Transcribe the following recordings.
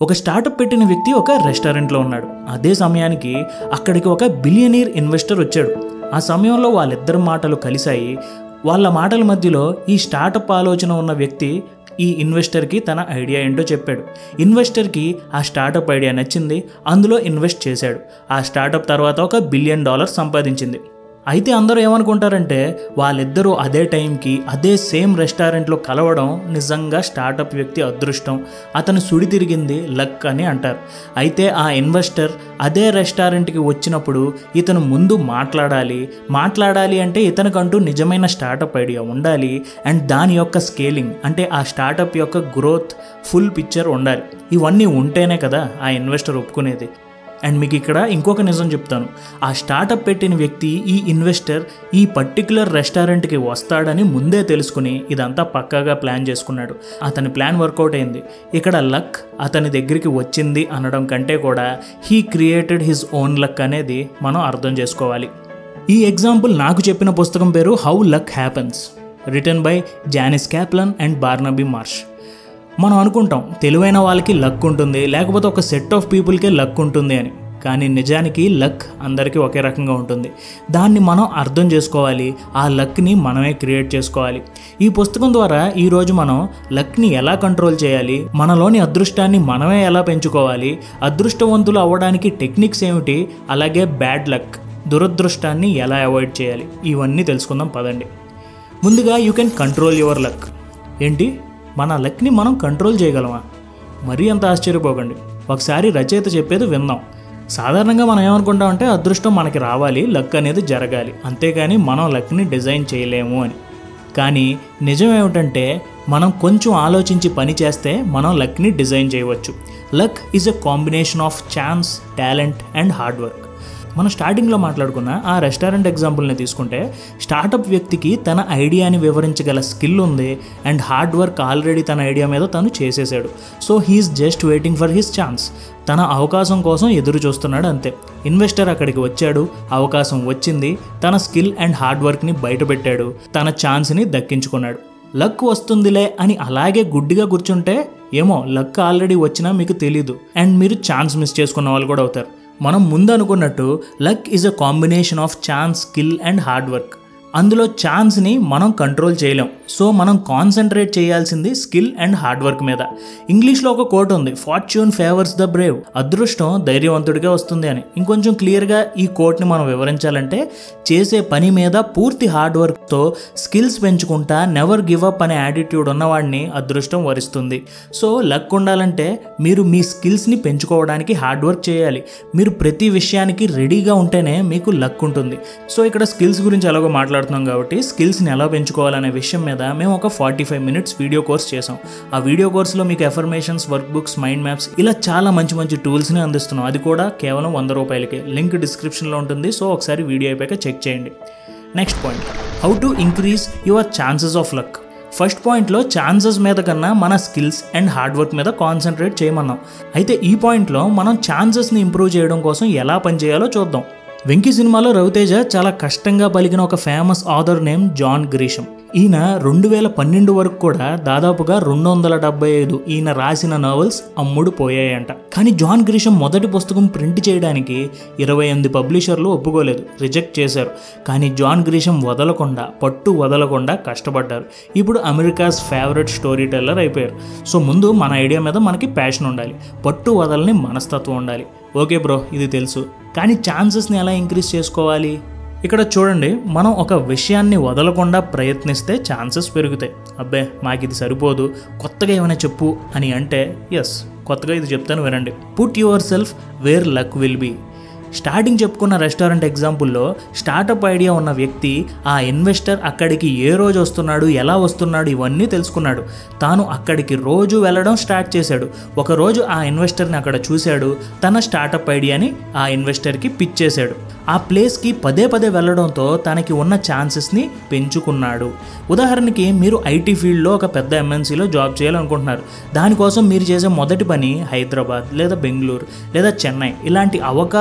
ఒక స్టార్టప్ పెట్టిన వ్యక్తి ఒక రెస్టారెంట్లో ఉన్నాడు అదే సమయానికి అక్కడికి ఒక బిలియనీర్ ఇన్వెస్టర్ వచ్చాడు ఆ సమయంలో వాళ్ళిద్దరి మాటలు కలిశాయి వాళ్ళ మాటల మధ్యలో ఈ స్టార్టప్ ఆలోచన ఉన్న వ్యక్తి ఈ ఇన్వెస్టర్కి తన ఐడియా ఏంటో చెప్పాడు ఇన్వెస్టర్కి ఆ స్టార్టప్ ఐడియా నచ్చింది అందులో ఇన్వెస్ట్ చేశాడు ఆ స్టార్టప్ తర్వాత ఒక బిలియన్ డాలర్స్ సంపాదించింది అయితే అందరూ ఏమనుకుంటారంటే వాళ్ళిద్దరూ అదే టైంకి అదే సేమ్ రెస్టారెంట్లో కలవడం నిజంగా స్టార్టప్ వ్యక్తి అదృష్టం అతను సుడి తిరిగింది లక్ అని అంటారు అయితే ఆ ఇన్వెస్టర్ అదే రెస్టారెంట్కి వచ్చినప్పుడు ఇతను ముందు మాట్లాడాలి మాట్లాడాలి అంటే ఇతనికంటూ నిజమైన స్టార్టప్ ఐడియా ఉండాలి అండ్ దాని యొక్క స్కేలింగ్ అంటే ఆ స్టార్టప్ యొక్క గ్రోత్ ఫుల్ పిక్చర్ ఉండాలి ఇవన్నీ ఉంటేనే కదా ఆ ఇన్వెస్టర్ ఒప్పుకునేది అండ్ మీకు ఇక్కడ ఇంకొక నిజం చెప్తాను ఆ స్టార్టప్ పెట్టిన వ్యక్తి ఈ ఇన్వెస్టర్ ఈ పర్టికులర్ రెస్టారెంట్కి వస్తాడని ముందే తెలుసుకుని ఇదంతా పక్కాగా ప్లాన్ చేసుకున్నాడు అతని ప్లాన్ వర్కౌట్ అయింది ఇక్కడ లక్ అతని దగ్గరికి వచ్చింది అనడం కంటే కూడా he created his own luck అనేది మనం అర్థం చేసుకోవాలి ఈ ఎగ్జాంపుల్ నాకు చెప్పిన పుస్తకం పేరు how luck happens return by Janice Kaplan and Barnaby Marsh మనం అనుకుంటాం తెలివైన వాళ్ళకి లక్ ఉంటుంది లేకపోతే ఒక సెట్ ఆఫ్ పీపుల్కే లక్ ఉంటుంది అని కానీ నిజానికి లక్ అందరికీ ఒకే రకంగా ఉంటుంది దాన్ని మనం అర్థం చేసుకోవాలి ఆ లక్ని మనమే క్రియేట్ చేసుకోవాలి ఈ పుస్తకం ద్వారా ఈరోజు మనం లక్ని ఎలా కంట్రోల్ చేయాలి మనలోని అదృష్టాన్ని మనమే ఎలా పెంచుకోవాలి అదృష్టవంతులు అవ్వడానికి టెక్నిక్స్ ఏమిటి అలాగే బ్యాడ్ లక్ దురదృష్టాన్ని ఎలా అవాయిడ్ చేయాలి ఇవన్నీ తెలుసుకుందాం పదండి ముందుగా you can control your luck ఏంటి మన లక్ని మనం కంట్రోల్ చేయగలమా మరీ అంత ఆశ్చర్యపోకండి ఒకసారి రచయిత చెప్పేది విందాం సాధారణంగా మనం ఏమనుకుంటామంటే అదృష్టం మనకి రావాలి లక్ అనేది జరగాలి అంతేగాని మనం లక్ని డిజైన్ చేయలేము అని కానీ నిజం ఏమిటంటే మనం కొంచెం ఆలోచించి పని చేస్తే మనం లక్ని డిజైన్ చేయవచ్చు luck is a combination of chance talent and hard work మనం స్టార్టింగ్లో మాట్లాడుకున్న ఆ రెస్టారెంట్ ఎగ్జాంపుల్ని తీసుకుంటే స్టార్టప్ వ్యక్తికి తన ఐడియాని వివరించగల స్కిల్ ఉంది అండ్ హార్డ్ వర్క్ ఆల్రెడీ తన ఐడియా మీద తను చేసేసాడు so he's just waiting for his chance తన అవకాశం కోసం ఎదురు చూస్తున్నాడు అంతే ఇన్వెస్టర్ అక్కడికి వచ్చాడు అవకాశం వచ్చింది తన స్కిల్ అండ్ హార్డ్ వర్క్ని బయటపెట్టాడు తన ఛాన్స్ని దక్కించుకున్నాడు లక్ వస్తుందిలే అని అలాగే గుడ్డిగా కూర్చుంటే ఏమో లక్ ఆల్రెడీ వచ్చినా మీకు తెలీదు అండ్ మీరు ఛాన్స్ మిస్ చేసుకున్న వాళ్ళు కూడా అవుతారు మనం ముందు అనుకున్నట్టు luck is a combination of chance skill and hard work అందులో ఛాన్స్ని మనం కంట్రోల్ చేయలేం సో మనం కాన్సన్ట్రేట్ చేయాల్సింది స్కిల్ అండ్ హార్డ్ వర్క్ మీద ఇంగ్లీష్లో ఒక కోట్ ఉంది ఫార్చ్యూన్ ఫేవర్స్ ద బ్రేవ్ అదృష్టం ధైర్యవంతుడిగా వస్తుంది అని ఇంకొంచెం క్లియర్గా ఈ కోట్ని మనం వివరించాలంటే చేసే పని మీద పూర్తి హార్డ్ వర్క్తో స్కిల్స్ పెంచుకుంటా నెవర్ గివ్ అప్ అనే యాటిట్యూడ్ ఉన్నవాడిని అదృష్టం వరిస్తుంది సో లక్ ఉండాలంటే మీరు మీ స్కిల్స్ని పెంచుకోవడానికి హార్డ్ వర్క్ చేయాలి మీరు ప్రతి విషయానికి రెడీగా ఉంటేనే మీకు లక్ ఉంటుంది సో ఇక్కడ స్కిల్స్ గురించి ఎలాగో మాట్లాడుతున్నాం కాబట్టి స్కిల్స్ని ఎలా పెంచుకోవాలనే విషయం మీద మేము ఒక forty five minutes video course చేసాం ఆ వీడియో కోర్సులో మీకు affirmations work books mind maps ఇలా చాలా మంచి మంచి టూల్స్ని అందిస్తున్నాం అది కూడా కేవలం వంద రూపాయలకే లింక్ డిస్క్రిప్షన్లో ఉంటుంది సో ఒకసారి వీడియో అయిపోయాక చెక్ చేయండి next point how to increase your chances of luck first పాయింట్లో ఛాన్సెస్ మీద కన్నా మన స్కిల్స్ అండ్ హార్డ్ వర్క్ మీద కాన్సన్ట్రేట్ చేయమన్నాం అయితే ఈ పాయింట్లో మనం ఛాన్సెస్ని ఇంప్రూవ్ చేయడం కోసం ఎలా పనిచేయాలో చూద్దాం వెంకీ సినిమాలో రవితేజ చాలా కష్టంగా పలికిన ఒక famous author name John Grisham ఈయన రెండు వేల పన్నెండు వరకు కూడా దాదాపుగా రెండు వందల డెబ్బై ఐదు ఈయన రాసిన నవల్స్ అమ్ముడు పోయాయంట కానీ జాన్ గ్రీషం మొదటి పుస్తకం ప్రింట్ చేయడానికి ఇరవై ఎనిమిది పబ్లిషర్లు ఒప్పుకోలేదు రిజెక్ట్ చేశారు కానీ జాన్ గ్రీషం వదలకుండా పట్టు వదలకుండా కష్టపడ్డారు ఇప్పుడు అమెరికాస్ ఫేవరెట్ స్టోరీ టెల్లర్ అయిపోయారు సో ముందు మన ఐడియా మీద మనకి ప్యాషన్ ఉండాలి పట్టు వదలని మనస్తత్వం ఉండాలి ఓకే బ్రో ఇది తెలుసు కానీ ఛాన్సెస్ని ఎలా ఇంక్రీజ్ చేసుకోవాలి ఇక్కడ చూడండి మనం ఒక విషయాన్ని వదలకుండా ప్రయత్నిస్తే ఛాన్సెస్ పెరుగుతాయి అబ్బే మాకు ఇది సరిపోదు కొత్తగా ఏమైనా చెప్పు అని అంటే ఎస్ కొత్తగా ఇది చెప్తాను వినండి put yourself where luck will be starting చెప్పుకున్న రెస్టారెంట్ ఎగ్జాంపుల్లో స్టార్టప్ ఐడియా ఉన్న వ్యక్తి ఆ ఇన్వెస్టర్ అక్కడికి ఏ రోజు వస్తున్నాడు ఎలా వస్తున్నాడు ఇవన్నీ తెలుసుకున్నాడు తాను అక్కడికి రోజు వెళ్ళడం స్టార్ట్ చేశాడు ఒకరోజు ఆ ఇన్వెస్టర్ని అక్కడ చూశాడు తన స్టార్టప్ ఐడియాని ఆ ఇన్వెస్టర్కి పిచ్ చేశాడు ఆ ప్లేస్కి పదే పదే వెళ్ళడంతో తనకి ఉన్న ఛాన్సెస్ని పెంచుకున్నాడు ఉదాహరణకి మీరు ఐటీ ఫీల్డ్లో ఒక పెద్ద ఎంఎన్సీలో జాబ్ చేయాలనుకుంటున్నారు దానికోసం మీరు చేసే మొదటి పని హైదరాబాద్ లేదా బెంగళూరు లేదా చెన్నై ఇలాంటి అవకాశాలు ఎక్కువ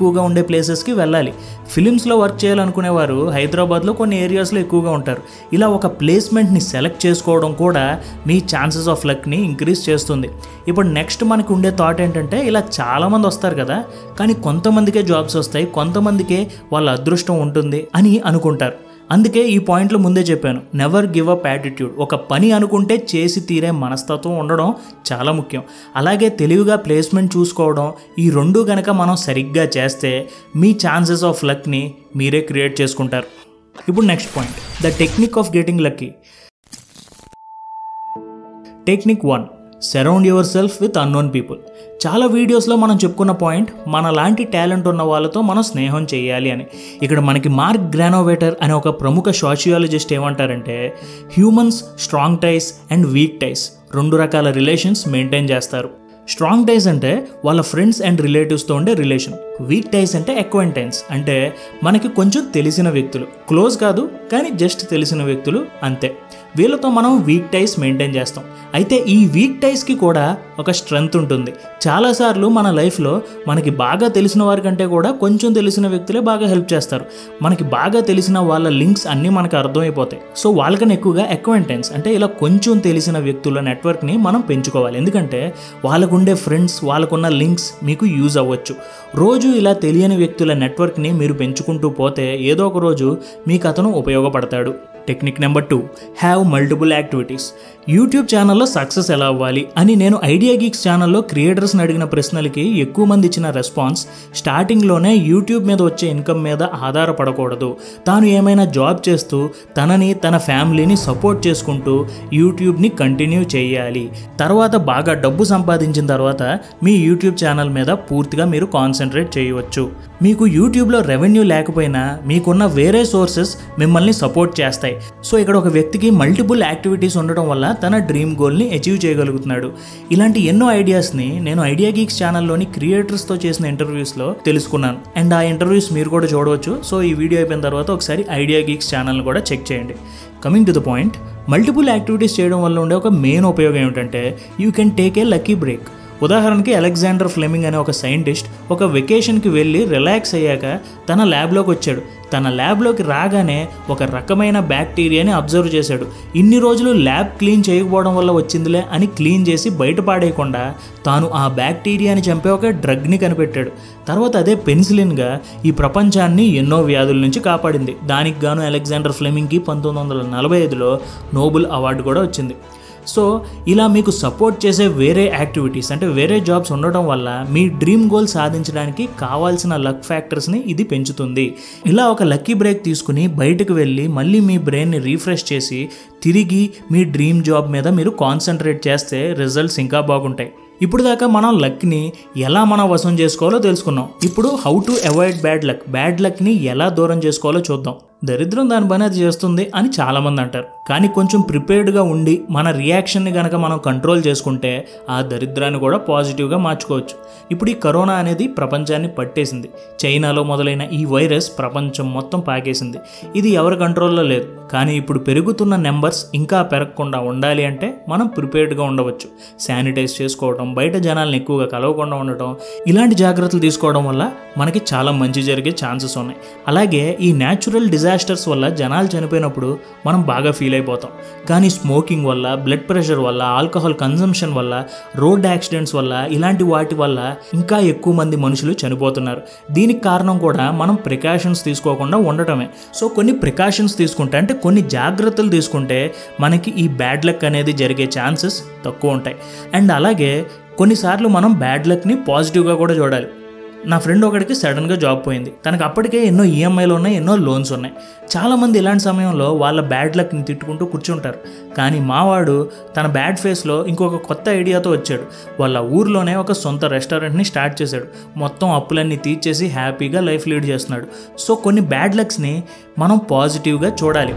ఎక్కువగా ఉండే ప్లేసెస్కి వెళ్ళాలి ఫిలిమ్స్లో వర్క్ చేయాలనుకునేవారు హైదరాబాద్లో కొన్ని ఏరియాస్లో ఎక్కువగా ఉంటారు ఇలా ఒక ప్లేస్మెంట్ని సెలెక్ట్ చేసుకోవడం కూడా మీ ఛాన్సెస్ ఆఫ్ లక్ని ఇంక్రీజ్ చేస్తుంది ఇప్పుడు నెక్స్ట్ మనకు ఉండే థాట్ ఏంటంటే ఇలా చాలామంది వస్తారు కదా కానీ కొంతమందికే జాబ్స్ వస్తాయి కొంతమందికే వాళ్ళ అదృష్టం ఉంటుంది అని అనుకుంటారు అందుకే ఈ పాయింట్లో ముందే చెప్పాను నెవర్ గివ్ అప్ యాటిట్యూడ్ ఒక పని అనుకుంటే చేసి తీరే మనస్తత్వం ఉండడం చాలా ముఖ్యం అలాగే తెలివిగా ప్లేస్మెంట్ చూసుకోవడం ఈ రెండు గనక మనం సరిగ్గా చేస్తే మీ ఛాన్సెస్ ఆఫ్ లక్ని మీరే క్రియేట్ చేసుకుంటారు ఇప్పుడు next point the technique of getting lucky technique one surround yourself with unknown people చాలా వీడియోస్లో మనం చెప్పుకున్న పాయింట్ మన లాంటి టాలెంట్ ఉన్న వాళ్ళతో మనం స్నేహం చేయాలి అని ఇక్కడ మనకి మార్క్ గ్రానోవేటర్ అనే ఒక ప్రముఖ సోషియాలజిస్ట్ ఏమంటారంటే humans strong ties and weak ties రెండు రకాల రిలేషన్స్ మెయింటైన్ చేస్తారు స్ట్రాంగ్ టైస్ అంటే వాళ్ళ ఫ్రెండ్స్ అండ్ రిలేటివ్స్తో ఉండే రిలేషన్ వీక్ టైస్ అంటే ఎక్వెంటైన్స్ అంటే మనకి కొంచెం తెలిసిన వ్యక్తులు క్లోజ్ కాదు కానీ జస్ట్ తెలిసిన వ్యక్తులు అంతే వీళ్ళతో మనం వీక్ టైస్ మెయింటైన్ చేస్తాం అయితే ఈ వీక్ టైస్కి కూడా ఒక స్ట్రెంగ్త్ ఉంటుంది చాలాసార్లు మన లైఫ్లో మనకి బాగా తెలిసిన వారి కంటే కూడా కొంచెం తెలిసిన వ్యక్తులే బాగా హెల్ప్ చేస్తారు మనకి బాగా తెలిసిన వాళ్ళ లింక్స్ అన్నీ మనకు అర్థమైపోతాయి సో వాళ్ళకన్నా ఎక్కువగా ఎక్వెంటెన్స్ అంటే ఇలా కొంచెం తెలిసిన వ్యక్తుల నెట్వర్క్ని మనం పెంచుకోవాలి ఎందుకంటే వాళ్ళకుండే ఫ్రెండ్స్ వాళ్ళకున్న లింక్స్ మీకు యూజ్ అవ్వచ్చు రోజు ఇలా తెలియని వ్యక్తుల నెట్వర్క్ని మీరు పెంచుకుంటూ పోతే ఏదో ఒక రోజు మీకు అతను ఉపయోగపడతాడు technique number two have multiple activities YouTube ఛానల్లో సక్సెస్ ఎలా అవ్వాలి అని నేను ఐడియా గీక్స్ ఛానల్లో క్రియేటర్స్ని అడిగిన ప్రశ్నలకి ఎక్కువ మంది ఇచ్చిన రెస్పాన్స్ స్టార్టింగ్లోనే యూట్యూబ్ మీద వచ్చే ఇన్కమ్ మీద ఆధారపడకూడదు తాను ఏమైనా జాబ్ చేస్తూ తనని తన ఫ్యామిలీని సపోర్ట్ చేసుకుంటూ యూట్యూబ్ని కంటిన్యూ చేయాలి తర్వాత బాగా డబ్బు సంపాదించిన తర్వాత మీ యూట్యూబ్ ఛానల్ మీద పూర్తిగా మీరు కాన్సన్ట్రేట్ చేయవచ్చు మీకు యూట్యూబ్లో రెవెన్యూ లేకపోయినా మీకున్న వేరే సోర్సెస్ మిమ్మల్ని సపోర్ట్ చేస్తాయి సో ఇక్కడ ఒక వ్యక్తికి మల్టిపుల్ యాక్టివిటీస్ ఉండడం వల్ల తన డ్రీమ్ గోల్ని అచీవ్ చేయగలుగుతున్నాడు ఇలాంటి ఎన్నో ఐడియాస్ని నేను ఐడియా గీక్స్ ఛానల్లోని క్రియేటర్స్తో చేసిన ఇంటర్వ్యూస్లో తెలుసుకున్నాను అండ్ ఆ ఇంటర్వ్యూస్ మీరు కూడా చూడవచ్చు సో ఈ వీడియో అయిపోయిన తర్వాత ఒకసారి ఐడియా గీక్స్ ఛానల్ని కూడా చెక్ చేయండి coming to the point multiple activities చేయడం వల్ల ఉండే ఒక మెయిన్ ఉపయోగం ఏమిటంటే you can take a lucky break ఉదాహరణకి అలెగ్జాండర్ ఫ్లెమింగ్ అనే ఒక సైంటిస్ట్ ఒక వెకేషన్కి వెళ్ళి రిలాక్స్ అయ్యాక తన ల్యాబ్లోకి వచ్చాడు తన ల్యాబ్లోకి రాగానే ఒక రకమైన బ్యాక్టీరియాని అబ్జర్వ్ చేశాడు ఇన్ని రోజులు ల్యాబ్ క్లీన్ చేయకపోవడం వల్ల వచ్చిందిలే అని క్లీన్ చేసి బయటపాడేయకుండా తాను ఆ బ్యాక్టీరియాని చంపే ఒక డ్రగ్ని కనిపెట్టాడు తర్వాత అదే పెన్సిలిన్గా ఈ ప్రపంచాన్ని ఎన్నో వ్యాధుల నుంచి కాపాడింది దానికి గాను అలెగ్జాండర్ ఫ్లెమింగ్కి పంతొమ్మిది వందల నలభై ఐదులో నోబెల్ అవార్డు కూడా వచ్చింది సో ఇలా మీకు సపోర్ట్ చేసే వేరే యాక్టివిటీస్ అంటే వేరే జాబ్స్ ఉండటం వల్ల మీ డ్రీమ్ గోల్ సాధించడానికి కావాల్సిన లక్ ఫ్యాక్టర్స్ని ఇది పెంచుతుంది ఇలా ఒక లక్కీ బ్రేక్ తీసుకుని బయటకు వెళ్ళి మళ్ళీ మీ బ్రెయిన్ని రీఫ్రెష్ చేసి తిరిగి మీ డ్రీమ్ జాబ్ మీద మీరు కాన్సన్ట్రేట్ చేస్తే రిజల్ట్స్ ఇంకా బాగుంటాయి ఇప్పుడు దాకా మనం లక్ని ఎలా మనం వశం చేసుకోవాలో తెలుసుకున్నాం ఇప్పుడు how to avoid bad luck bad లక్ని ఎలా దూరం చేసుకోవాలో చూద్దాం దరిద్రం దాని పని అది చేస్తుంది అని చాలామంది అంటారు కానీ కొంచెం ప్రిపేర్డ్గా ఉండి మన రియాక్షన్ని కనుక మనం కంట్రోల్ చేసుకుంటే ఆ దరిద్రాన్ని కూడా పాజిటివ్గా మార్చుకోవచ్చు ఇప్పుడు ఈ కరోనా అనేది ప్రపంచాన్ని పట్టేసింది చైనాలో మొదలైన ఈ వైరస్ ప్రపంచం మొత్తం పాకేసింది ఇది ఎవరి కంట్రోల్లో లేదు కానీ ఇప్పుడు పెరుగుతున్న నెంబర్స్ ఇంకా పెరగకుండా ఉండాలి అంటే మనం ప్రిపేర్డ్గా ఉండవచ్చు శానిటైజ్ చేసుకోవడం బయట జనాలను ఎక్కువగా కలవకుండా ఉండటం ఇలాంటి జాగ్రత్తలు తీసుకోవడం వల్ల మనకి చాలా మంచి జరిగే ఛాన్సెస్ ఉన్నాయి అలాగే ఈ న్యాచురల్ డిజాస్టర్స్ వల్ల జనాలు చనిపోయినప్పుడు మనం బాగా ఫీల్ అయిపోతాం కానీ స్మోకింగ్ వల్ల బ్లడ్ ప్రెషర్ వల్ల ఆల్కహాల్ కన్జంప్షన్ వల్ల రోడ్ యాక్సిడెంట్స్ వల్ల ఇలాంటి వాటి వల్ల ఇంకా ఎక్కువ మంది మనుషులు చనిపోతున్నారు దీనికి కారణం కూడా మనం ప్రికాషన్స్ తీసుకోకుండా ఉండటమే సో కొన్ని ప్రికాషన్స్ తీసుకుంటే అంటే కొన్ని జాగ్రత్తలు తీసుకుంటే మనకి ఈ బ్యాడ్ లక్ అనేది జరిగే ఛాన్సెస్ తక్కువ ఉంటాయి అండ్ అలాగే కొన్నిసార్లు మనం బ్యాడ్ లక్ని పాజిటివ్గా కూడా చూడాలి నా ఫ్రెండ్ ఒకడికి సడన్గా జాబ్ పోయింది తనకు అప్పటికే ఎన్నో ఈఎంఐలు ఉన్నాయి ఎన్నో లోన్స్ ఉన్నాయి చాలామంది ఇలాంటి సమయంలో వాళ్ళ బ్యాడ్ లక్ని తిట్టుకుంటూ కూర్చుంటారు కానీ మావాడు తన బ్యాడ్ ఫేస్లో ఇంకొక కొత్త ఐడియాతో వచ్చాడు వాళ్ళ ఊర్లోనే ఒక సొంత రెస్టారెంట్ని స్టార్ట్ చేశాడు మొత్తం అప్పులన్నీ తీర్చేసి హ్యాపీగా లైఫ్ లీడ్ చేస్తున్నాడు సో కొన్ని బ్యాడ్ లక్స్ని మనం పాజిటివ్గా చూడాలి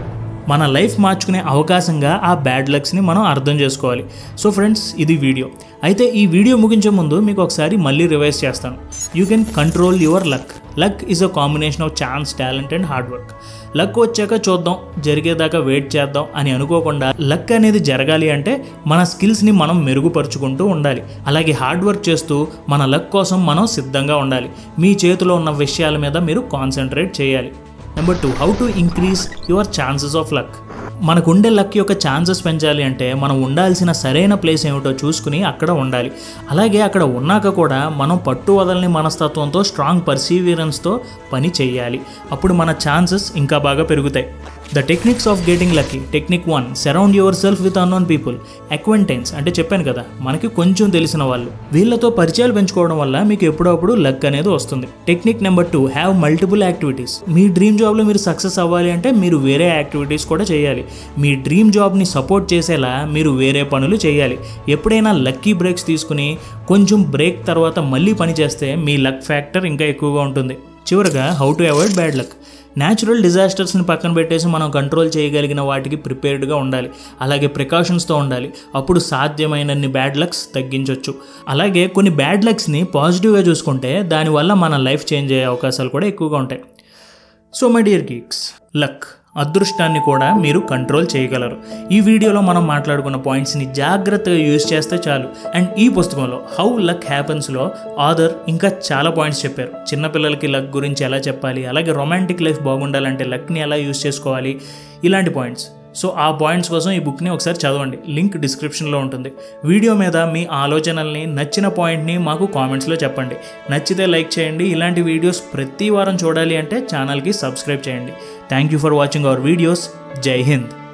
మన లైఫ్ మార్చుకునే అవకాశంగా ఆ బ్యాడ్ లక్స్ని మనం అర్థం చేసుకోవాలి సో ఫ్రెండ్స్ ఇది వీడియో అయితే ఈ వీడియో ముగించే ముందు మీకు ఒకసారి మళ్ళీ రివైజ్ చేస్తాను you can control your luck luck is a combination of chance talent and hard work luck వచ్చాక చూద్దాం జరిగేదాకా వెయిట్ చేద్దాం అని అనుకోకుండా లక్ అనేది జరగాలి అంటే మన స్కిల్స్ని మనం మెరుగుపరుచుకుంటూ ఉండాలి అలాగే హార్డ్ వర్క్ చేస్తూ మన లక్ కోసం మనం సిద్ధంగా ఉండాలి మీ చేతిలో ఉన్న విషయాల మీద మీరు కాన్సన్ట్రేట్ చేయాలి number two how to increase your chances of luck మనకు ఉండే లక్ యొక్క ఛాన్సెస్ పెంచాలి అంటే మనం ఉండాల్సిన సరైన ప్లేస్ ఏమిటో చూసుకుని అక్కడ ఉండాలి అలాగే అక్కడ ఉన్నాక కూడా మనం పట్టు వదలని మనస్తత్వంతో స్ట్రాంగ్ పర్సీవియరెన్స్తో పని చేయాలి అప్పుడు మన ఛాన్సెస్ ఇంకా బాగా పెరుగుతాయి the techniques of getting lucky technique one surround yourself with unknown people acquaintance అంటే చెప్పాను కదా మనకి కొంచెం తెలిసిన వాళ్ళు వీళ్ళతో పరిచయాలు పెంచుకోవడం వల్ల మీకు ఎప్పుడప్పుడు లక్ అనేది వస్తుంది technique number two have multiple activities మీ డ్రీమ్ జాబ్లో మీరు సక్సెస్ అవ్వాలి అంటే మీరు వేరే యాక్టివిటీస్ కూడా చేయాలి మీ డ్రీమ్ జాబ్ని సపోర్ట్ చేసేలా మీరు వేరే పనులు చేయాలి ఎప్పుడైనా లక్కీ బ్రేక్స్ తీసుకుని కొంచెం బ్రేక్ తర్వాత మళ్ళీ పని చేస్తే మీ లక్ ఫ్యాక్టర్ ఇంకా ఎక్కువగా ఉంటుంది చివరగా how to avoid bad luck natural డిజాస్టర్స్ని పక్కన పెట్టేసి మనం కంట్రోల్ చేయగలిగిన వాటికి ప్రిపేర్డ్గా ఉండాలి అలాగే ప్రికాషన్స్తో ఉండాలి అప్పుడు సాధ్యమైనన్ని బ్యాడ్ లక్స్ తగ్గించవచ్చు అలాగే కొన్ని బ్యాడ్ లక్స్ని పాజిటివ్గా చూసుకుంటే దానివల్ల మన లైఫ్ చేంజ్ అయ్యే అవకాశాలు కూడా ఎక్కువగా ఉంటాయి so my dear geeks luck అదృష్టాన్ని కూడా మీరు కంట్రోల్ చేయగలరు ఈ వీడియోలో మనం మాట్లాడుకున్న పాయింట్స్ని జాగ్రత్తగా యూజ్ చేస్తే చాలు అండ్ ఈ పుస్తకంలో హౌ లక్ హ్యాపన్స్లో ఆథర్ ఇంకా చాలా పాయింట్స్ చెప్పారు చిన్నపిల్లలకి లక్ గురించి ఎలా చెప్పాలి అలాగే రొమాంటిక్ లైఫ్ బాగుండాలంటే లక్ని ఎలా యూజ్ చేసుకోవాలి ఇలాంటి పాయింట్స్ సో ఆ పాయింట్స్ కోసం ఈ బుక్ని ఒకసారి చదవండి లింక్ డిస్క్రిప్షన్లో ఉంటుంది వీడియో మీద మీ ఆలోచనల్ని నచ్చిన పాయింట్ని మాకు కామెంట్స్లో చెప్పండి నచ్చితే లైక్ చేయండి ఇలాంటి వీడియోస్ ప్రతి వారం చూడాలి అంటే ఛానల్కి సబ్స్క్రైబ్ చేయండి thank you for watching our videos జై హింద్